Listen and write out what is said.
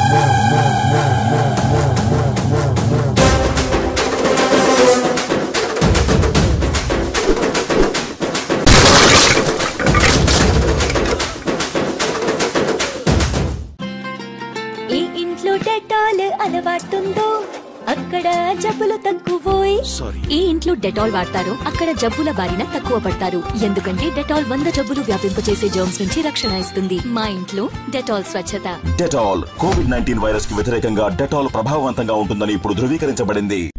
ఈ ఇంట్లో డెటాల్ అలవాటుందో అక్కడ జబ్బులు తక్కువోయ్ సారీ ఈ ఇంట్లో డెటాల్ వాడతారు అక్కడ జబ్బుల బారిన తక్కువ పడతారు ఎందుకంటే డెటాల్ వంద జబ్బులు వ్యాపింపచేసే జర్మ్స్ నుంచి రక్షణ ఇస్తుంది మా ఇంట్లో డెటాల్ స్వచ్ఛత డెటాల్ కోవిడ్ నైన్టీన్ వైరస్ కి వ్యతిరేకంగా డెటాల్ ప్రభావవంతంగా ఉంటుందని ఇప్పుడు ధృవీకరించబడింది